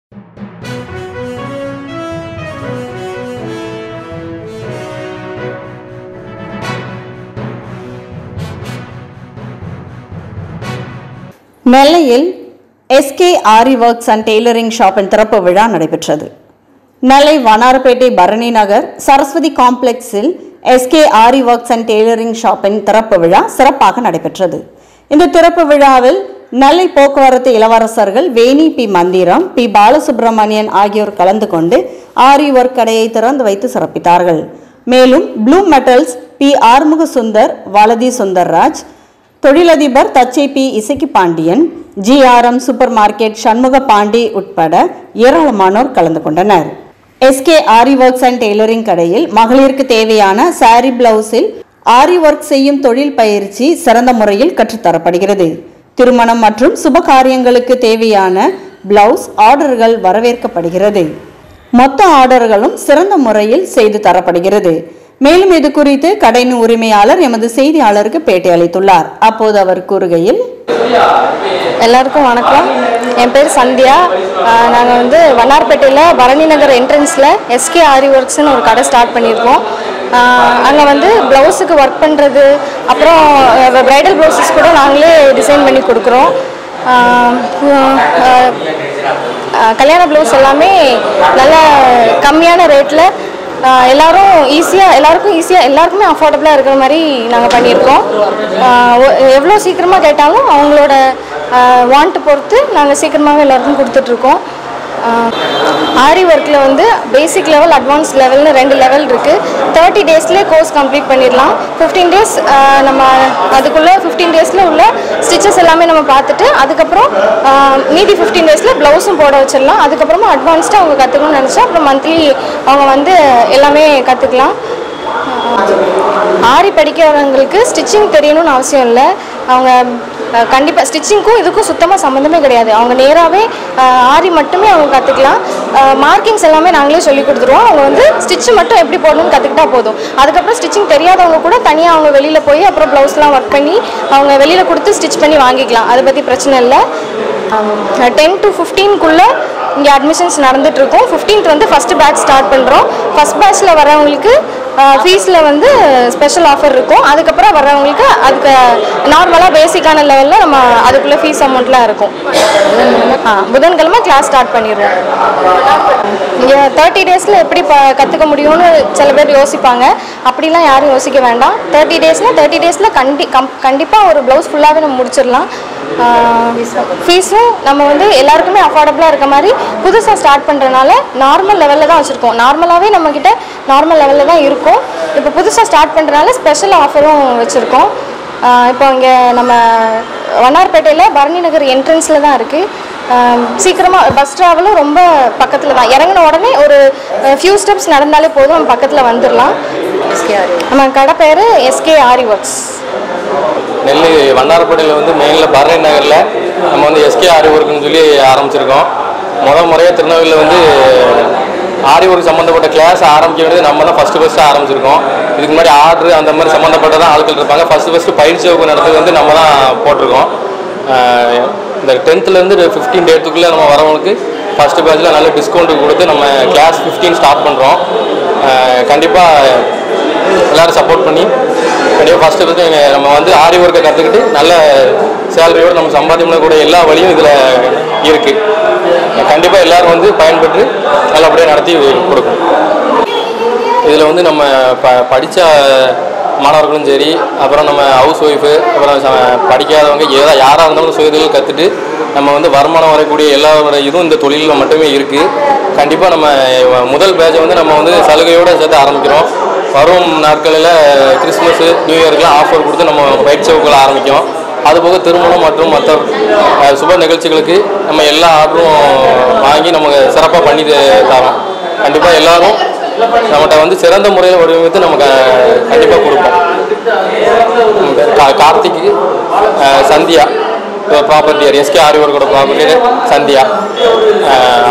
நெல்லையில் SK Aari works and tailoring ஷாப்பின் திறப்பு விழா நடைபெற்றது நெல்லை வண்ணாரப்பேட்டை பரணி நகர் சரஸ்வதி காம்ப்ளெக்ஸில் SK Aari works and tailoring ஷாப்பின் திறப்பு விழா சிறப்பாக நடைபெற்றது இந்த திறப்பு விழாவில் நெல்லை போக்குவரத்து இளவரசர்கள் வேணி பி மந்திரம் பி பாலசுப்ரமணியன் ஆகியோர் கலந்து கொண்டு ஆரி ஒர்க் கடையை திறந்து வைத்து சிறப்பித்தார்கள் மேலும் blue metals P Arumuga Sundar வலதி சுந்தர்ராஜ் தொழிலதிபர் Thachai P Isakki Pandian GRM super market Shanmuga Pandi உட்பட ஏராளமானோர் கலந்து கொண்டனர் SK Aari works and tailoring கடையில் மகளிருக்கு தேவையான சாரி பிளவுஸில் ஆரி ஒர்க் செய்யும் தொழில் பயிற்சி சிறந்த முறையில் கற்றுத்தரப்படுகிறது திருமணம் மற்றும் சுப காரியங்களுக்கு தேவையான பிளவுஸ் ஆர்டர்கள் வரவேற்கப்படுகிறது மொத்த ஆர்டர்களும் சிறந்த முறையில் செய்து தரப்படுகிறது மேலும் இது குறித்து கடையின் உரிமையாளர் எமது செய்தியாளருக்கு பேட்டி அளித்துள்ளார் அப்போது அவர் கூறுகையில் எல்லாருக்கும் வணக்கம் என் பேர் சந்தியா நாங்கள் வந்து வண்ணார்பேட்டையில் பரணி நகர் என்ட்ரன்ஸில் எஸ்கே ஆரி ஒர்க்ஸ்னு ஒரு கடை ஸ்டார்ட் பண்ணியிருக்கோம் அங்கே வந்து ப்ளவுஸுக்கு ஒர்க் பண்ணுறது அப்புறம் ப்ரைடல் ப்ளவுசஸ் கூட நாங்களே டிசைன் பண்ணி கொடுக்குறோம் ஆஹ் ஆஹ் ஆஹ் கல்யாண ப்ளவுஸ் எல்லாமே நல்ல கம்மியான ரேட்டில் எல்லாரும் ஈஸியாக எல்லாருக்கும் ஈஸியாக எல்லாருக்குமே அஃபோர்டபுளாக இருக்கிற மாதிரி நாங்கள் பண்ணியிருக்கோம் ஆஹ் ஒ- எவ்வளோ சீக்கிரமாக கேட்டாலும் அவங்களோட வாண்ட் பொறுத்து நாங்கள் சீக்கிரமாகவே எல்லாருக்கும் கொடுத்துட்ருக்கோம் ஆரி ஒர்க்கில் வந்து பேசிக் லெவல் அட்வான்ஸ் லெவல்னு ரெண்டு லெவல் இருக்குது தேர்ட்டி டேஸ்லேயே கோர்ஸ் கம்ப்ளீட் பண்ணிடலாம் ஃபிஃப்டீன் டேஸ் நம்ம அதுக்குள்ளே ஃபிஃப்டீன் டேஸில் உள்ள ஸ்டிச்சஸ் எல்லாமே நம்ம பார்த்துட்டு அதுக்கப்புறம் ஆஹ், மீதி ஃபிஃப்டீன் டேஸில் ப்ளவுஸும் போட வச்சிடலாம் அதுக்கப்புறமா அட்வான்ஸ்டாக அவங்க கற்றுக்கணும்னு நினச்சா அப்புறம் மந்த்லி அவங்க வந்து எல்லாமே கற்றுக்கலாம் ஆரி படிக்கிறவங்களுக்கு ஸ்டிச்சிங் தெரியணும்னு அவசியம் இல்லை அவங்க கண்டிப்பாக ஸ்டிச்சிங்க்கும் இதுக்கும் சுத்தமாக சம்மந்தமே கிடையாது அவங்க நேராகவே ஆரி மட்டுமே அவங்க கற்றுக்கலாம் மார்க்கிங்ஸ் எல்லாமே நாங்களே சொல்லி கொடுத்துருவோம் அவங்க வந்து ஸ்டிச் மட்டும் எப்படி போடணும்னு கற்றுக்கிட்டா போதும் அதுக்கப்புறம் ஸ்டிச்சிங் தெரியாதவங்க கூட தனியாக அவங்க வெளியில் போய் அப்புறம் ப்ளவுஸ்லாம் ஒர்க் பண்ணி அவங்க வெளியில் கொடுத்து ஸ்டிச் பண்ணி வாங்கிக்கலாம் அதை பற்றி பிரச்சனை இல்லை டென் டு ஃபிஃப்டீன்குள்ளே இங்கே அட்மிஷன்ஸ் நடந்துகிட்ருக்கோம் ஃபிஃப்டீன்த் வந்து ஃபஸ்ட்டு பேட்ச் ஸ்டார்ட் பண்ணுறோம் ஃபஸ்ட் பேட்ச்சில் வரவங்களுக்கு ஃபீஸில் வந்து ஸ்பெஷல் ஆஃபர் இருக்கும் அதுக்கப்புறம் வர்றவங்களுக்கு அதுக்கு நார்மலாக பேசிக்கான லெவலில் நம்ம அதுக்குள்ளே ஃபீஸ் அமௌண்ட்லாம் இருக்கும் ஆ, புதன்கிழமை கிளாஸ் ஸ்டார்ட் பண்ணிடுவோம் இங்கே தேர்ட்டி டேஸில் எப்படி ப கற்றுக்க முடியும்னு சில பேர் யோசிப்பாங்க அப்படிலாம் யாரும் யோசிக்க வேண்டாம் தேர்ட்டி டேஸ்னால் தேர்ட்டி டேஸில் கண்டி கம் கண்டிப்பாக ஒரு ப்ளவுஸ் ஃபுல்லாகவே நம்ம முடிச்சிடலாம் ஃபீஸும் நம்ம வந்து எல்லாருக்குமே அஃபோர்டபுளாக இருக்க மாதிரி புதுசாக ஸ்டார்ட் பண்ணுறனால நார்மல் லெவலில் தான் வச்சுருக்கோம் நார்மலாகவே நம்மக்கிட்ட நார்மல் லெவலில் தான் இருக்கும் இப்போ புதுசாக ஸ்டார்ட் பண்ணுறனால ஸ்பெஷல் ஆஃபரும் வச்சுருக்கோம் இப்போ இங்கே நம்ம வண்ணார்பேட்டையில் பரணி நகர் என்ட்ரன்ஸில் தான் இருக்குது சீக்கிரமாக பஸ் ட்ராவலும் ரொம்ப பக்கத்தில் தான் இறங்கின உடனே ஒரு ஃபியூ ஸ்டெப்ஸ் நடந்தாலே போதும் நம்ம பக்கத்தில் வந்துடலாம் நம்ம கடை பேர் எஸ்கே ஆரி ஒர்க்ஸ் நெல்லை வண்ணாரப்பேட்டையில் வந்து மெயினில் பரணி நகரில் நம்ம வந்து எஸ்கே ஆரி ஒர்க்குன்னு சொல்லி ஆரம்பிச்சிருக்கோம் முதல் முறையாக திருநெல்வேலியில் வந்து ஆரி ஒர்க் சம்மந்தப்பட்ட கிளாஸ் ஆரம்பிக்க வேண்டியது நம்ம தான் ஃபஸ்ட்டு ஃபஸ்ட்டு ஆரம்பிச்சிருக்கோம் இதுக்கு முன்னாடி ஆர்டர் அந்த மாதிரி சம்மந்தப்பட்டதான் ஆட்கள் இருப்பாங்க ஃபஸ்ட்டு ஃபஸ்ட்டு பயிற்சி வகுப்பு நடத்துறது வந்து நம்ம தான் போட்டிருக்கோம் ஆஹ் இந்த டென்த்துலேருந்து ஃபிஃப்டீன் டேத்துக்குள்ளே நம்ம வரவங்களுக்கு ஃபஸ்ட்டு பேட்சில் நல்ல டிஸ்கவுண்ட் கொடுத்து நம்ம கிளாஸ் ஃபிஃப்டீன் ஸ்டார்ட் பண்ணுறோம் கண்டிப்பாக எல்லாரும் சப்போர்ட் பண்ணி கண்டிப்பாக ஃபஸ்ட்டு ஃபஸ்ட்டு நம்ம வந்து ஆரி ஒர்க்கை கற்றுக்கிட்டு நல்ல சேலரியோடு நம்ம சம்பாதியம் கூட எல்லா வழியும் இதில் இருக்குது கண்டிப்பாக எல்லாரும் வந்து பயன்பெற்று நல்லபடியாக நடத்தி கொடுக்கணும் இதில் வந்து நம்ம ப படித்த மாணவர்களும் சரி அப்புறம் நம்ம ஹவுஸ் ஒய்ஃபு அப்புறம் ச- படிக்காதவங்க ஏதா யாராக இருந்தாலும் சுயதொழில் கற்றுட்டு நம்ம வந்து வருமானம் வரக்கூடிய எல்லா இதுவும் இந்த தொழிலில் மட்டுமே இருக்குது கண்டிப்பாக நம்ம முதல் பேட்சை வந்து நம்ம வந்து சலுகையோடு சேர்த்து ஆரம்பிக்கிறோம் வரும் நாட்களில் கிறிஸ்மஸ் நியூ இயர்க்குலாம் ஆஃபர் கொடுத்து நம்ம பயிற்சி வகுப்புகளை ஆரம்பிக்கும் அதுபோக திருமணம் மற்றும் மற்ற அஹ், சுப நிகழ்ச்சிகளுக்கு நம்ம எல்லா ஆர்டரும் வாங்கி நம்ம சிறப்பாக பண்ணி த- தரோம் கண்டிப்பாக எல்லாரும் நம்மகிட்ட வந்து சிறந்த முறையில் வடிவமைத்து நம்ம கண்டிப்பாக கொடுப்போம் கா- கார்த்திக் அஹ், சந்தியா ப்ராப்பர்ட்டியர் எஸ்கே ஆரிவர்கோட ப்ராப்பர்ட்டி சந்தியா அஹ்,